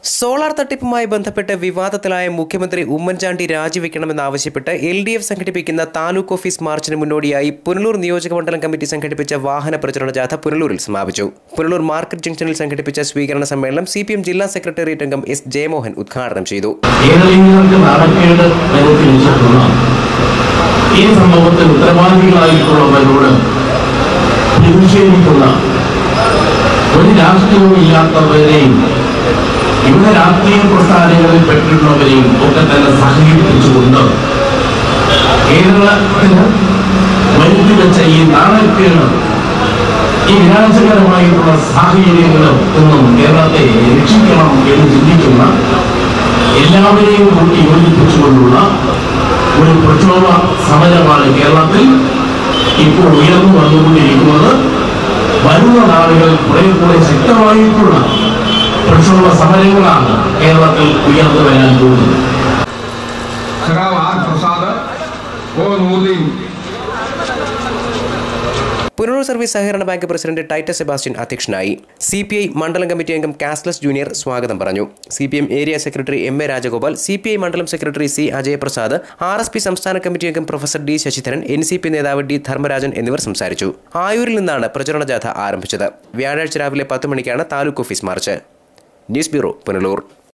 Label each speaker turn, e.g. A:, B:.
A: solar തട്ടിപ്പുമായി ബന്ധപ്പെട്ട് വിവാദത്തിലായ മുഖ്യമന്ത്രി ഉമ്മൻചാണ്ടി രാജിവെക്കണമെന്നാവശ്യപ്പെട്ട് എൽ ഡി എഫ് സംഘടിപ്പിക്കുന്ന താലൂക്ക് ഓഫീസ് മാർച്ചിന് മുന്നോടിയായി പുനലൂർ നിയോജക മണ്ഡലം കമ്മിറ്റി സംഘടിപ്പിച്ച വാഹന പ്രചരണ ജാഥ പുനലൂരിൽ സമാപിച്ചു പുനലൂർ മാർക്കറ്റ് ജംഗ്ഷനിൽ സംഘടിപ്പിച്ച സ്വീകരണ സമ്മേളനം സി പി എം ജില്ലാ സെക്രട്ടേറിയറ്റ് അംഗം എസ് ജയമോഹൻ ഉദ്ഘാടനം ചെയ്തു
B: കേരളീയർക്ക് നാണക്കേട് വരുത്തിയിട്ടുള്ള ഈ സംഭവത്തിൽ ഉത്തരവാദികളായിട്ടുള്ളവരോട് പ്രതിഷേധിക്കുന്ന ഒരു രാഷ്ട്രീയവും ഇല്ലാത്തവരെയും വിവിധ രാഷ്ട്രീയ പ്രസ്ഥാനങ്ങളിൽ പെട്ടിട്ടുള്ളവരെയും ഒക്കെ തന്നെ സഹകരിപ്പിച്ചുകൊണ്ട് കേരളത്തിന് വരുത്തി വെച്ച ഈ നാണക്കേട് ഈ വിനാശകരമായിട്ടുള്ള സാഹചര്യങ്ങളും നിന്നും കേരളത്തെ രക്ഷിക്കണം എന്ന് ചിന്തിക്കുന്ന എല്ലാവരെയും കൂട്ടി യോജിപ്പിച്ചുകൊണ്ടുള്ള ഒരു പ്രക്ഷോഭ സമരമാണ് കേരളത്തിൽ ഇപ്പോൾ ഉയർന്നു വന്നുകൊണ്ടിരിക്കുന്നത് വരുന്ന നാളുകളിൽ കുറെ കൂടെ ശക്തമായിട്ടുള്ള പ്രക്ഷോഭ സമരങ്ങളാണ് കേരളത്തിൽ ഉയർന്നു വരാൻ പോകുന്നത്
C: സഖാവ് R Prasad O Nooruddin
A: Punalur service സഹകരണ ബാങ്ക് പ്രസിഡന്റ് ടൈറ്റസ് സെബാസ്റ്റ്യൻ അധ്യക്ഷനായി സി പി ഐ മണ്ഡലം കമ്മിറ്റി അംഗം കാസ്ലസ് ജൂനിയർ സ്വാഗതം പറഞ്ഞു C P M area secretary M A Rajagopal C P I മണ്ഡലം secretary C Ajayaprasad R S P സംസ്ഥാന കമ്മിറ്റി അംഗം professor D Sasidharan N C P നേതാവ് ഡി ധർമ്മരാജൻ എന്നിവർ സംസാരിച്ചു ആയൂരിൽ നിന്നാണ് പ്രചരണ ജാഥ ആരംഭിച്ചത് വ്യാഴാഴ്ച രാവിലെ പത്ത് മണിക്കാണ് taluk office march news bureau Punalur